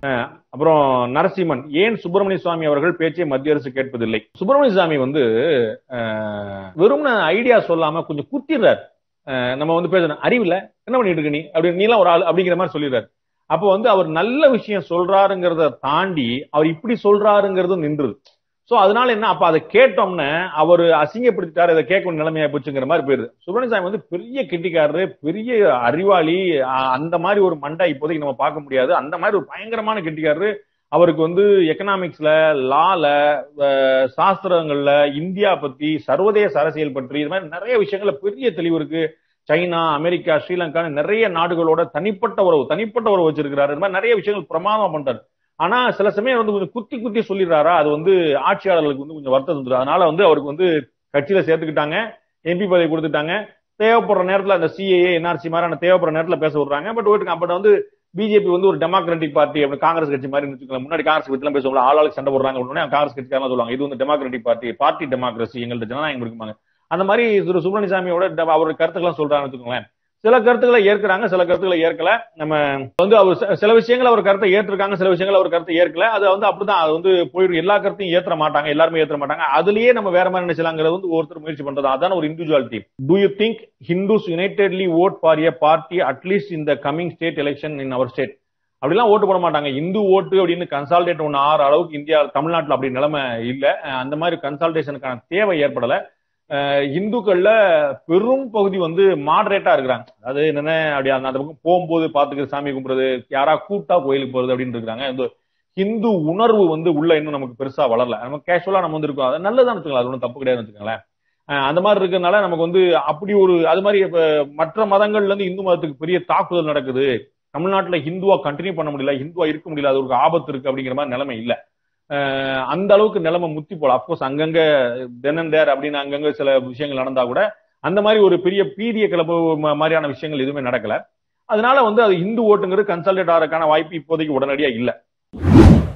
அஹ் அப்புறம் நரசிம்மன் ஏன் சுப்பிரமணிய சுவாமி அவர்கள் பேச்சை மத்திய அரசு கேட்பதில்லை சுப்பிரமணிய சுவாமி வந்து அஹ், வெறும் ஐடியா சொல்லாம கொஞ்சம் குத்திடுறாரு அஹ், நம்ம வந்து பேசணும் அறிவில்ல என்ன பண்ணிட்டு இருக்க நீ அப்படி நீலாம் ஒரு ஆள் அப்படிங்கிற மாதிரி சொல்லிடுறாரு அப்போ வந்து அவர் நல்ல விஷயம் சொல்றாருங்கிறத தாண்டி அவர் இப்படி சொல்றாருங்கிறதும் நின்றுது சோ அதனால என்ன அப்ப அதை கேட்டோம்னு அவர் அசிங்கப்படுத்திட்டாரு இதை கேட்க வேண்டிய நிலைமையா போச்சுங்கிற மாதிரி போயிருது சுப்பிரமணியசாமி வந்து பெரிய கிட்டிக்காரரு பெரிய அறிவாளி அ- அந்த மாதிரி ஒரு மண்டை இப்போதைக்கு நம்ம பார்க்க முடியாது அந்த மாதிரி ஒரு பயங்கரமான கிட்டிக்காரரு அவருக்கு வந்து எக்கனாமிக்ஸ்ல லால சாஸ்திரங்கள்ல இந்தியா பத்தி சர்வதேச அரசியல் பற்றி இது மாதிரி நிறைய விஷயங்கள்ல பெரிய தெளிவு இருக்கு சைனா அமெரிக்கா ஸ்ரீலங்கான்னு நிறைய நாடுகளோட தனிப்பட்ட உறவு தனிப்பட்ட உறவு வச்சிருக்கிறாரு இந்த மாதிரி நிறைய விஷயங்கள் பிரமாதம் பண்றாரு ஆனா சில சமயம் வந்து கொஞ்சம் குத்தி குத்தி சொல்லிடுறாரா அது வந்து ஆட்சியாளர்களுக்கு வந்து கொஞ்சம் வருத்தம் தந்துடும் அதனால வந்து அவருக்கு வந்து கட்சியில சேர்த்துக்கிட்டாங்க எம்பி பதவி கொடுத்துட்டாங்க தேவைப்படுற நேரத்துல அந்த சிஏஏ என்ஆர்சி மாதிரியான தேவைப்படுற நேரத்துல பேச விடுறாங்க பட் ஓட்டு அப்ப வந்து பிஜேபி வந்து ஒரு டெமோக்ராட்டிக் பார்ட்டி அப்படி காங்கிரஸ் கட்சி மாதிரி வச்சுக்கலாம் முன்னாடி காங்கிரஸ் கட்சி எல்லாம் பேசுவாங்க ஆளாளுக்கு சண்டை போடுறாங்க உடனே காங்கிரஸ் கட்சிக்காரங்க சொல்லுவாங்க இது வந்து டெமோக்ராட்டிக் பார்ட்டி பார்ட்டி டெமோக்ரஸி எங்கள்ட்ட ஜனநாயகம் இருக்குமாங்க அந்த மாதிரி திரு சுப்பிரமணியசாமியோட ட- அவரோட கருத்துக்கெல்லாம் சொல்றாங்கன்னு வச்சுக்கோங்களேன் சில கருத்துக்களை ஏற்கிறாங்க சில கருத்துக்களை ஏற்கல நம்ம வந்து அவர் சில- சில விஷயங்கள் அவர் கருத்தை ஏற்றிருக்காங்க சில விஷயங்கள் அவர் கருத்தை ஏற்கல அது வந்து அப்படிதான் அது வந்து போயிடும் எல்லா கருத்தையும் ஏற்ற மாட்டாங்க எல்லாருமே ஏற்ற மாட்டாங்க அதுலயே நம்ம வேற மாதிரி நினைச்சலாங்கிறது வந்து ஒருத்தர் முயற்சி பண்றது அதான ஒரு individuality do you think Hindus unitedly vote for a party at least இந்த coming state election in our state அப்படிலாம் ஓட்டு போட மாட்டாங்க இந்து ஓட்டு அப்படின்னு கன்சால்டேட் ஒன்று ஆறு அளவுக்கு இந்தியா தமிழ்நாட்டில் அப்படி நிலைமை இல்ல அஹ் அந்த மாதிரி கன்சால்டேஷனுக்கான தேவை ஏற்படல அஹ் இந்துக்கள்ல பெரும் பகுதி வந்து மாடரேட்டா இருக்கிறாங்க அதாவது என்னென்ன அப்படி அந்த அந்த பக்கம் போகும்போது பாத்துக்கிற சாமி கும்பிடுறது யாரா கூட்டா கோயிலுக்கு போறது அப்படின்னு இருக்காங்க இந்த ஹிந்து உணர்வு வந்து உள்ள இன்னும் நமக்கு பெருசா வளரல நம்ம கேஷுவலா நம்ம வந்து இருக்கோம் அது நல்லதான் வச்சுக்கலாம் அது ஒன்றும் தப்பு கிடையாதுன்னு வச்சுக்கோங்களேன் அஹ் அந்த மாதிரி இருக்கிறதுனால நமக்கு வந்து அப்படி ஒரு அது மாதிரி இப்ப மற்ற மதங்கள்ல இருந்து இந்து மதத்துக்கு பெரிய தாக்குதல் நடக்குது தமிழ்நாட்டுல ஹிந்துவா கண்டினியூ பண்ண முடியல ஹிந்துவா இருக்க முடியல அது ஒரு ஆபத்து இருக்கு அப்படிங்கிற மாதிரி நிலைமை இல்ல அஹ் அந்த அளவுக்கு நிலைமை முத்தி போல அப்கோர்ஸ் அங்கங்க தென் தேர் அப்படின்னு அங்கங்க சில விஷயங்கள் நடந்தா கூட அந்த மாதிரி ஒரு பெரிய பீதிய கிளப்பு ம- மாதிரியான விஷயங்கள் எதுவுமே நடக்கல அதனால வந்து அது இந்து ஓட்டுங்கிறது கன்சல்டேட் ஆகிறதுக்கான வாய்ப்பு இப்போதைக்கு உடனடியா இல்ல